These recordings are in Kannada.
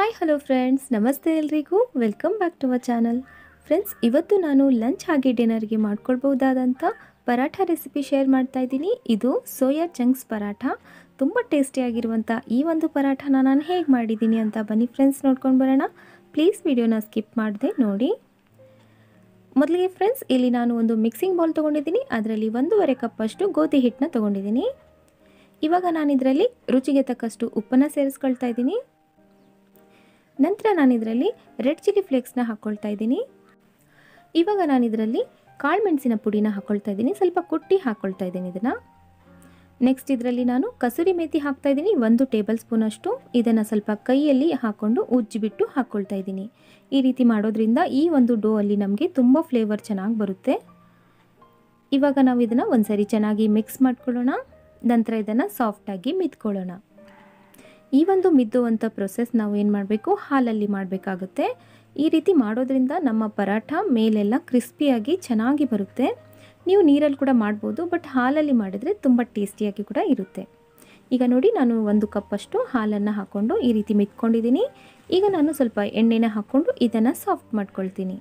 ಹಾಯ್ ಹಲೋ ಫ್ರೆಂಡ್ಸ್ ನಮಸ್ತೆ ಎಲ್ರಿಗೂ welcome back to our channel friends ಇವತ್ತು ನಾನು ಲಂಚ್ ಹಾಗೆ ಡಿನ್ನರ್ಗೆ ಮಾಡ್ಕೊಳ್ಬಹುದಾದಂಥ ಪರಾಠ ರೆಸಿಪಿ ಶೇರ್ ಮಾಡ್ತಾ ಇದ್ದೀನಿ ಇದು ಸೋಯಾ ಚಂಕ್ಸ್ ಪರಾಠ ತುಂಬ ಟೇಸ್ಟಿಯಾಗಿರುವಂಥ ಈ ಒಂದು ಪರಾಠನ ನಾನು ಹೇಗೆ ಮಾಡಿದ್ದೀನಿ ಅಂತ ಬನ್ನಿ ಫ್ರೆಂಡ್ಸ್ ನೋಡ್ಕೊಂಡು ಬರೋಣ ಪ್ಲೀಸ್ ವಿಡಿಯೋನ ಸ್ಕಿಪ್ ಮಾಡಿದೆ ನೋಡಿ ಮೊದಲಿಗೆ ಫ್ರೆಂಡ್ಸ್ ಇಲ್ಲಿ ನಾನು ಒಂದು ಮಿಕ್ಸಿಂಗ್ ಬೌಲ್ ತೊಗೊಂಡಿದ್ದೀನಿ ಅದರಲ್ಲಿ ಒಂದೂವರೆ ಕಪ್ಪಷ್ಟು ಗೋಧಿ ಹಿಟ್ಟನ್ನ ತೊಗೊಂಡಿದ್ದೀನಿ ಇವಾಗ ನಾನು ಇದರಲ್ಲಿ ರುಚಿಗೆ ತಕ್ಕಷ್ಟು ಉಪ್ಪನ್ನು ಸೇರಿಸ್ಕೊಳ್ತಾ ಇದ್ದೀನಿ ನಂತರ ನಾನು ಇದರಲ್ಲಿ ರೆಡ್ ಚಿಲ್ಲಿ ಫ್ಲೇಕ್ಸ್ನ ಹಾಕ್ಕೊಳ್ತಾ ಇದ್ದೀನಿ ಇವಾಗ ನಾನು ಇದರಲ್ಲಿ ಕಾಳು ಮೆಣಸಿನ ಪುಡಿನ ಹಾಕ್ಕೊಳ್ತಾ ಇದ್ದೀನಿ ಸ್ವಲ್ಪ ಕುಟ್ಟಿ ಹಾಕ್ಕೊಳ್ತಾ ಇದ್ದೀನಿ ಇದನ್ನು ನೆಕ್ಸ್ಟ್ ಇದರಲ್ಲಿ ನಾನು ಕಸೂರಿ ಮೇಥಿ ಹಾಕ್ತಾ ಇದ್ದೀನಿ ಒಂದು ಟೇಬಲ್ ಸ್ಪೂನಷ್ಟು ಇದನ್ನು ಸ್ವಲ್ಪ ಕೈಯಲ್ಲಿ ಹಾಕ್ಕೊಂಡು ಉಜ್ಜಿಬಿಟ್ಟು ಹಾಕ್ಕೊಳ್ತಾ ಇದ್ದೀನಿ ಈ ರೀತಿ ಮಾಡೋದ್ರಿಂದ ಈ ಒಂದು ಡೋ ಅಲ್ಲಿ ನಮಗೆ ತುಂಬ ಫ್ಲೇವರ್ ಚೆನ್ನಾಗಿ ಬರುತ್ತೆ ಇವಾಗ ನಾವು ಇದನ್ನು ಒಂದ್ಸರಿ ಚೆನ್ನಾಗಿ ಮಿಕ್ಸ್ ಮಾಡ್ಕೊಳ್ಳೋಣ ನಂತರ ಇದನ್ನು ಸಾಫ್ಟಾಗಿ ಮಿತ್ಕೊಳ್ಳೋಣ ಈ ಒಂದು ಮಿದ್ದುವಂಥ ಪ್ರೊಸೆಸ್ ನಾವು ಏನು ಮಾಡಬೇಕು ಹಾಲಲ್ಲಿ ಮಾಡಬೇಕಾಗುತ್ತೆ ಈ ರೀತಿ ಮಾಡೋದ್ರಿಂದ ನಮ್ಮ ಪರಾಠ ಮೇಲೆಲ್ಲ ಕ್ರಿಸ್ಪಿಯಾಗಿ ಚೆನ್ನಾಗಿ ಬರುತ್ತೆ ನೀವು ನೀರಲ್ಲಿ ಕೂಡ ಮಾಡ್ಬೋದು ಬಟ್ ಹಾಲಲ್ಲಿ ಮಾಡಿದರೆ ತುಂಬ ಟೇಸ್ಟಿಯಾಗಿ ಕೂಡ ಇರುತ್ತೆ ಈಗ ನೋಡಿ ನಾನು ಒಂದು ಕಪ್ಪಷ್ಟು ಹಾಲನ್ನು ಹಾಕ್ಕೊಂಡು ಈ ರೀತಿ ಮಿತ್ಕೊಂಡಿದ್ದೀನಿ ಈಗ ನಾನು ಸ್ವಲ್ಪ ಎಣ್ಣೆನ ಹಾಕ್ಕೊಂಡು ಇದನ್ನು ಸಾಫ್ಟ್ ಮಾಡ್ಕೊಳ್ತೀನಿ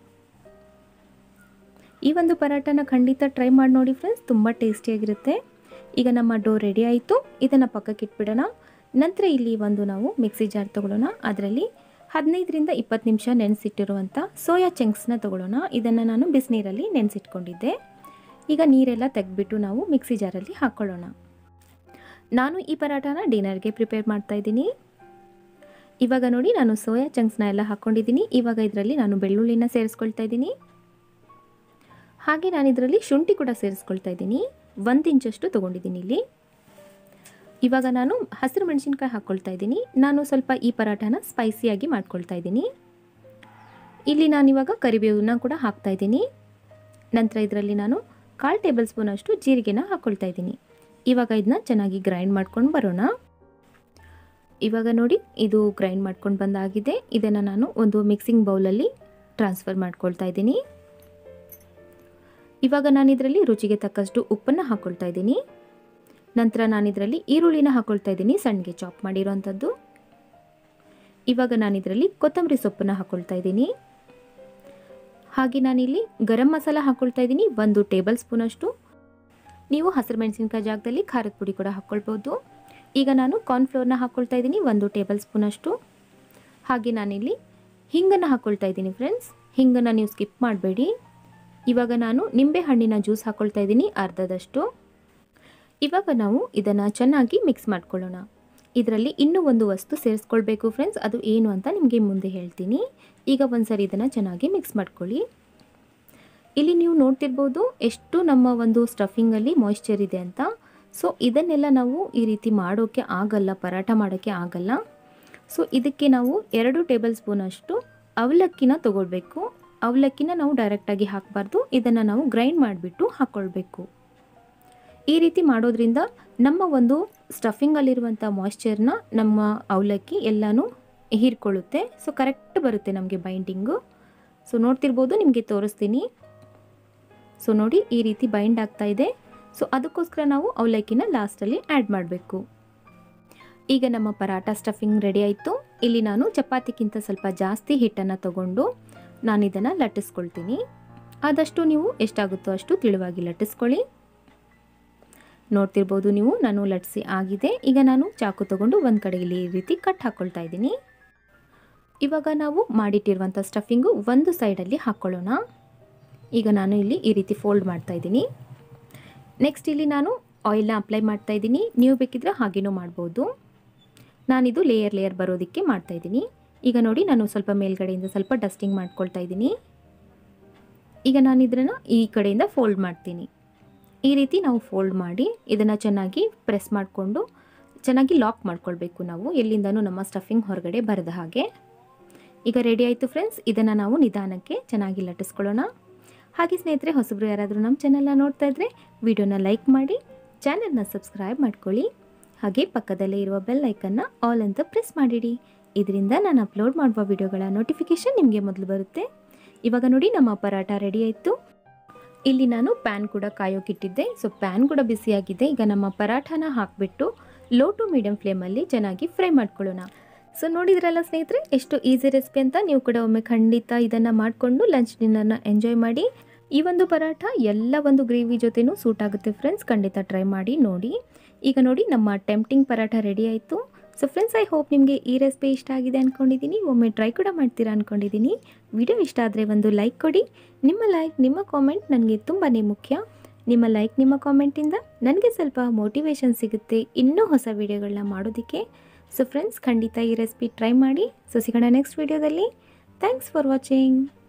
ಈ ಒಂದು ಪರಾಟನ ಖಂಡಿತ ಟ್ರೈ ಮಾಡಿ ನೋಡಿ ಫ್ರೆಂಡ್ಸ್ ತುಂಬ ಟೇಸ್ಟಿಯಾಗಿರುತ್ತೆ ಈಗ ನಮ್ಮ ಡೋ ರೆಡಿ ಆಯಿತು ಇದನ್ನು ಪಕ್ಕಕ್ಕೆ ಇಟ್ಬಿಡೋಣ ನಂತರ ಇಲ್ಲಿ ಒಂದು ನಾವು ಮಿಕ್ಸಿ ಜಾರ್ ತೊಗೊಳ್ಳೋಣ ಅದರಲ್ಲಿ ಹದಿನೈದರಿಂದ ಇಪ್ಪತ್ತು ನಿಮಿಷ ನೆನೆಸಿಟ್ಟಿರುವಂಥ ಸೋಯಾ ಚಂಕ್ಸ್ನ ತೊಗೊಳ್ಳೋಣ ಇದನ್ನು ನಾನು ಬಿಸಿನೀರಲ್ಲಿ ನೆನೆಸಿಟ್ಕೊಂಡಿದ್ದೆ ಈಗ ನೀರೆಲ್ಲ ತೆಗೆದ್ಬಿಟ್ಟು ನಾವು ಮಿಕ್ಸಿ ಜಾರಲ್ಲಿ ಹಾಕ್ಕೊಳ್ಳೋಣ ನಾನು ಈ ಪರಾಠನ ಡಿನ್ನರ್ಗೆ ಪ್ರಿಪೇರ್ ಮಾಡ್ತಾ ಇದ್ದೀನಿ ಇವಾಗ ನೋಡಿ ನಾನು ಸೋಯಾ ಚಂಕ್ಸ್ನ ಎಲ್ಲ ಹಾಕ್ಕೊಂಡಿದ್ದೀನಿ ಇವಾಗ ಇದರಲ್ಲಿ ನಾನು ಬೆಳ್ಳುಳ್ಳಿನ ಸೇರಿಸ್ಕೊಳ್ತಾ ಇದ್ದೀನಿ ಹಾಗೆ ನಾನು ಇದರಲ್ಲಿ ಶುಂಠಿ ಕೂಡ ಸೇರಿಸ್ಕೊಳ್ತಾ ಇದ್ದೀನಿ ಒಂದು ಇಂಚಷ್ಟು ತೊಗೊಂಡಿದ್ದೀನಿ ಇಲ್ಲಿ ಇವಾಗ ನಾನು ಹಸಿರು ಮೆಣಸಿನ್ಕಾಯಿ ಹಾಕ್ಕೊಳ್ತಾ ಇದ್ದೀನಿ ನಾನು ಸ್ವಲ್ಪ ಈ ಪರಾಠನ ಸ್ಪೈಸಿಯಾಗಿ ಮಾಡ್ಕೊಳ್ತಾ ಇದ್ದೀನಿ ಇಲ್ಲಿ ನಾನಿವಾಗ ಕರಿಬೇವನ್ನ ಕೂಡ ಹಾಕ್ತಾ ಇದ್ದೀನಿ ನಂತರ ಇದರಲ್ಲಿ ನಾನು ಕಾಲು ಟೇಬಲ್ ಸ್ಪೂನಷ್ಟು ಜೀರಿಗೆನ ಹಾಕ್ಕೊಳ್ತಾ ಇದ್ದೀನಿ ಇವಾಗ ಇದನ್ನ ಚೆನ್ನಾಗಿ ಗ್ರೈಂಡ್ ಮಾಡ್ಕೊಂಡು ಬರೋಣ ಇವಾಗ ನೋಡಿ ಇದು ಗ್ರೈಂಡ್ ಮಾಡ್ಕೊಂಡು ಬಂದಾಗಿದೆ ಇದನ್ನು ನಾನು ಒಂದು ಮಿಕ್ಸಿಂಗ್ ಬೌಲಲ್ಲಿ ಟ್ರಾನ್ಸ್ಫರ್ ಮಾಡ್ಕೊಳ್ತಾ ಇದ್ದೀನಿ ಇವಾಗ ನಾನು ಇದರಲ್ಲಿ ರುಚಿಗೆ ತಕ್ಕಷ್ಟು ಉಪ್ಪನ್ನು ಹಾಕ್ಕೊಳ್ತಾ ಇದ್ದೀನಿ ನಂತರ ನಾನು ಇದರಲ್ಲಿ ಈರುಳ್ಳಿನ ಹಾಕ್ಕೊಳ್ತಾ ಇದ್ದೀನಿ ಸಣ್ಣಗೆ ಚಾಪ್ ಮಾಡಿರೋವಂಥದ್ದು ಇವಾಗ ನಾನು ಇದರಲ್ಲಿ ಕೊತ್ತಂಬರಿ ಸೊಪ್ಪನ್ನು ಹಾಕ್ಕೊಳ್ತಾ ಇದ್ದೀನಿ ಹಾಗೆ ನಾನಿಲ್ಲಿ ಗರಂ ಮಸಾಲ ಹಾಕ್ಕೊಳ್ತಾ ಇದ್ದೀನಿ ಒಂದು ಟೇಬಲ್ ಸ್ಪೂನಷ್ಟು ನೀವು ಹಸಿರು ಮೆಣಸಿನ್ಕಾಯಿ ಜಾಗದಲ್ಲಿ ಖಾರದ ಪುಡಿ ಕೂಡ ಹಾಕ್ಕೊಳ್ಬೋದು ಈಗ ನಾನು ಕಾರ್ನ್ಫ್ಲೋರ್ನ ಹಾಕ್ಕೊಳ್ತಾ ಇದ್ದೀನಿ ಒಂದು ಟೇಬಲ್ ಸ್ಪೂನಷ್ಟು ಹಾಗೆ ನಾನಿಲ್ಲಿ ಹಿಂಗನ್ನು ಹಾಕ್ಕೊಳ್ತಾ ಇದ್ದೀನಿ ಫ್ರೆಂಡ್ಸ್ ಹಿಂಗನ್ನು ನೀವು ಸ್ಕಿಪ್ ಮಾಡಬೇಡಿ ಇವಾಗ ನಾನು ನಿಂಬೆ ಹಣ್ಣಿನ ಜ್ಯೂಸ್ ಹಾಕ್ಕೊಳ್ತಾ ಇದ್ದೀನಿ ಅರ್ಧದಷ್ಟು ಇವಾಗ ನಾವು ಇದನ್ನು ಚೆನ್ನಾಗಿ ಮಿಕ್ಸ್ ಮಾಡ್ಕೊಳ್ಳೋಣ ಇದರಲ್ಲಿ ಇನ್ನೂ ಒಂದು ವಸ್ತು ಸೇರಿಸ್ಕೊಳ್ಬೇಕು ಫ್ರೆಂಡ್ಸ್ ಅದು ಏನು ಅಂತ ನಿಮಗೆ ಮುಂದೆ ಹೇಳ್ತೀನಿ ಈಗ ಒಂದ್ಸರಿ ಇದನ್ನು ಚೆನ್ನಾಗಿ ಮಿಕ್ಸ್ ಮಾಡ್ಕೊಳ್ಳಿ ಇಲ್ಲಿ ನೀವು ನೋಡ್ತಿರ್ಬೋದು ಎಷ್ಟು ನಮ್ಮ ಒಂದು ಸ್ಟಫಿಂಗಲ್ಲಿ ಮಾಯ್ಶ್ಚರ್ ಇದೆ ಅಂತ ಸೊ ಇದನ್ನೆಲ್ಲ ನಾವು ಈ ರೀತಿ ಮಾಡೋಕ್ಕೆ ಆಗಲ್ಲ ಪರಾಠ ಮಾಡೋಕ್ಕೆ ಆಗಲ್ಲ ಸೊ ಇದಕ್ಕೆ ನಾವು ಎರಡು ಟೇಬಲ್ ಸ್ಪೂನಷ್ಟು ಅವಲಕ್ಕಿನ ತೊಗೊಳ್ಬೇಕು ಅವಲಕ್ಕಿನ ನಾವು ಡೈರೆಕ್ಟಾಗಿ ಹಾಕಬಾರ್ದು ಇದನ್ನು ನಾವು ಗ್ರೈಂಡ್ ಮಾಡಿಬಿಟ್ಟು ಹಾಕ್ಕೊಳ್ಬೇಕು ಈ ರೀತಿ ಮಾಡೋದ್ರಿಂದ ನಮ್ಮ ಒಂದು ಸ್ಟಫಿಂಗಲ್ಲಿರುವಂಥ ಮಾಯ್ಶ್ಚರ್ನ ನಮ್ಮ ಅವಲಕ್ಕಿ ಎಲ್ಲನೂ ಹೀರ್ಕೊಳ್ಳುತ್ತೆ ಸೊ ಕರೆಕ್ಟ್ ಬರುತ್ತೆ ನಮಗೆ ಬೈಂಡಿಂಗು ಸೊ ನೋಡ್ತಿರ್ಬೋದು ನಿಮಗೆ ತೋರಿಸ್ತೀನಿ ಸೊ ನೋಡಿ ಈ ರೀತಿ ಬೈಂಡ್ ಆಗ್ತಾ ಇದೆ ಸೊ ಅದಕ್ಕೋಸ್ಕರ ನಾವು ಅವಲಕ್ಕಿನ ಲಾಸ್ಟಲ್ಲಿ ಆ್ಯಡ್ ಮಾಡಬೇಕು ಈಗ ನಮ್ಮ ಪರಾಟ ಸ್ಟಫಿಂಗ್ ರೆಡಿ ಆಯಿತು ಇಲ್ಲಿ ನಾನು ಚಪಾತಿಗಿಂತ ಸ್ವಲ್ಪ ಜಾಸ್ತಿ ಹಿಟ್ಟನ್ನು ತಗೊಂಡು ನಾನು ಇದನ್ನು ಲಟ್ಟಿಸ್ಕೊಳ್ತೀನಿ ಆದಷ್ಟು ನೀವು ಎಷ್ಟಾಗುತ್ತೋ ಅಷ್ಟು ತಿಳಿವಾಗಿ ಲಟ್ಟಿಸ್ಕೊಳ್ಳಿ ನೋಡ್ತಿರ್ಬೋದು ನೀವು ನಾನು ಲಟ್ಸಿ ಆಗಿದೆ ಈಗ ನಾನು ಚಾಕು ತಗೊಂಡು ಒಂದು ಕಡೆಯಲ್ಲಿ ಈ ರೀತಿ ಕಟ್ ಹಾಕ್ಕೊಳ್ತಾ ಇದ್ದೀನಿ ಇವಾಗ ನಾವು ಮಾಡಿಟ್ಟಿರುವಂಥ ಸ್ಟಫಿಂಗು ಒಂದು ಸೈಡಲ್ಲಿ ಹಾಕ್ಕೊಳ್ಳೋಣ ಈಗ ನಾನು ಇಲ್ಲಿ ಈ ರೀತಿ ಫೋಲ್ಡ್ ಮಾಡ್ತಾ ಇದ್ದೀನಿ ನೆಕ್ಸ್ಟ್ ಇಲ್ಲಿ ನಾನು ಆಯಿಲ್ನ ಅಪ್ಲೈ ಮಾಡ್ತಾ ಇದ್ದೀನಿ ನೀವು ಬೇಕಿದ್ರೆ ಹಾಗೇನೂ ಮಾಡ್ಬೋದು ನಾನಿದು ಲೇಯರ್ ಲೇಯರ್ ಬರೋದಕ್ಕೆ ಮಾಡ್ತಾ ಇದ್ದೀನಿ ಈಗ ನೋಡಿ ನಾನು ಸ್ವಲ್ಪ ಮೇಲ್ಗಡೆಯಿಂದ ಸ್ವಲ್ಪ ಡಸ್ಟಿಂಗ್ ಮಾಡ್ಕೊಳ್ತಾ ಇದ್ದೀನಿ ಈಗ ನಾನು ಇದನ್ನು ಈ ಕಡೆಯಿಂದ ಫೋಲ್ಡ್ ಮಾಡ್ತೀನಿ ಈ ರೀತಿ ನಾವು ಫೋಲ್ಡ್ ಮಾಡಿ ಇದನ್ನು ಚೆನ್ನಾಗಿ ಪ್ರೆಸ್ ಮಾಡಿಕೊಂಡು ಚೆನ್ನಾಗಿ ಲಾಕ್ ಮಾಡ್ಕೊಳ್ಬೇಕು ನಾವು ಎಲ್ಲಿಂದನೂ ನಮ್ಮ ಸ್ಟಫಿಂಗ್ ಹೊರಗಡೆ ಬರದ ಹಾಗೆ ಈಗ ರೆಡಿ ಆಯಿತು ಫ್ರೆಂಡ್ಸ್ ಇದನ್ನು ನಾವು ನಿಧಾನಕ್ಕೆ ಚೆನ್ನಾಗಿ ಲಟ್ಟಿಸ್ಕೊಳ್ಳೋಣ ಹಾಗೆ ಸ್ನೇಹಿತರೆ ಹೊಸಬ್ರು ಯಾರಾದರೂ ನಮ್ಮ ಚಾನಲ್ನ ನೋಡ್ತಾ ಇದ್ದರೆ ವಿಡಿಯೋನ ಲೈಕ್ ಮಾಡಿ ಚಾನಲ್ನ ಸಬ್ಸ್ಕ್ರೈಬ್ ಮಾಡ್ಕೊಳ್ಳಿ ಹಾಗೆ ಪಕ್ಕದಲ್ಲೇ ಇರುವ ಬೆಲ್ ಐಕನ್ನ ಆಲ್ ಅಂತ ಪ್ರೆಸ್ ಮಾಡಿಡಿ ಇದರಿಂದ ನಾನು ಅಪ್ಲೋಡ್ ಮಾಡುವ ವಿಡಿಯೋಗಳ ನೋಟಿಫಿಕೇಷನ್ ನಿಮಗೆ ಮೊದಲು ಬರುತ್ತೆ ಇವಾಗ ನೋಡಿ ನಮ್ಮ ಪರಾಟ ರೆಡಿ ಆಯಿತು ಇಲ್ಲಿ ನಾನು ಪ್ಯಾನ್ ಕೂಡ ಕಾಯೋಕ್ಕಿಟ್ಟಿದ್ದೆ ಸೊ ಪ್ಯಾನ್ ಕೂಡ ಬಿಸಿಯಾಗಿದೆ ಈಗ ನಮ್ಮ ಪರಾಠನ ಹಾಕಿಬಿಟ್ಟು ಲೋ ಟು ಮೀಡಿಯಮ್ ಫ್ಲೇಮಲ್ಲಿ ಚೆನ್ನಾಗಿ ಫ್ರೈ ಮಾಡ್ಕೊಳ್ಳೋಣ ಸೊ ನೋಡಿದ್ರಲ್ಲ ಸ್ನೇಹಿತರೆ ಎಷ್ಟು ಈಸಿ ರೆಸಿಪಿ ಅಂತ ನೀವು ಕೂಡ ಒಮ್ಮೆ ಖಂಡಿತ ಇದನ್ನು ಮಾಡಿಕೊಂಡು ಲಂಚ್ ಡಿನ್ನರ್ನ ಎಂಜಾಯ್ ಮಾಡಿ ಈ ಒಂದು ಪರಾಠ ಎಲ್ಲ ಒಂದು ಗ್ರೇವಿ ಜೊತೆನೂ ಸೂಟ್ ಆಗುತ್ತೆ ಫ್ರೆಂಡ್ಸ್ ಖಂಡಿತ ಟ್ರೈ ಮಾಡಿ ನೋಡಿ ಈಗ ನೋಡಿ ನಮ್ಮ ಟೆಂಪ್ಟಿಂಗ್ ಪರಾಠ ರೆಡಿ ಆಯಿತು ಸೊ ಫ್ರೆಂಡ್ಸ್ ಐ ಹೋಪ್ ನಿಮಗೆ ಈ ರೆಸಿಪಿ ಇಷ್ಟ ಆಗಿದೆ ಅಂದ್ಕೊಂಡಿದ್ದೀನಿ ಒಮ್ಮೆ ಟ್ರೈ ಕೂಡ ಮಾಡ್ತೀರಾ ಅಂದ್ಕೊಂಡಿದ್ದೀನಿ ವಿಡಿಯೋ ಇಷ್ಟ ಆದರೆ ಒಂದು ಲೈಕ್ ಕೊಡಿ ನಿಮ್ಮ ಲೈಕ್ ನಿಮ್ಮ ಕಾಮೆಂಟ್ ನನಗೆ ತುಂಬಾ ಮುಖ್ಯ ನಿಮ್ಮ ಲೈಕ್ ನಿಮ್ಮ ಕಾಮೆಂಟಿಂದ ನನಗೆ ಸ್ವಲ್ಪ ಮೋಟಿವೇಶನ್ ಸಿಗುತ್ತೆ ಇನ್ನೂ ಹೊಸ ವೀಡಿಯೋಗಳನ್ನ ಮಾಡೋದಕ್ಕೆ ಸೊ ಫ್ರೆಂಡ್ಸ್ ಖಂಡಿತ ಈ ರೆಸಿಪಿ ಟ್ರೈ ಮಾಡಿ ಸೊ ಸಿಗೋಣ ನೆಕ್ಸ್ಟ್ ವೀಡಿಯೋದಲ್ಲಿ ಥ್ಯಾಂಕ್ಸ್ ಫಾರ್ ವಾಚಿಂಗ್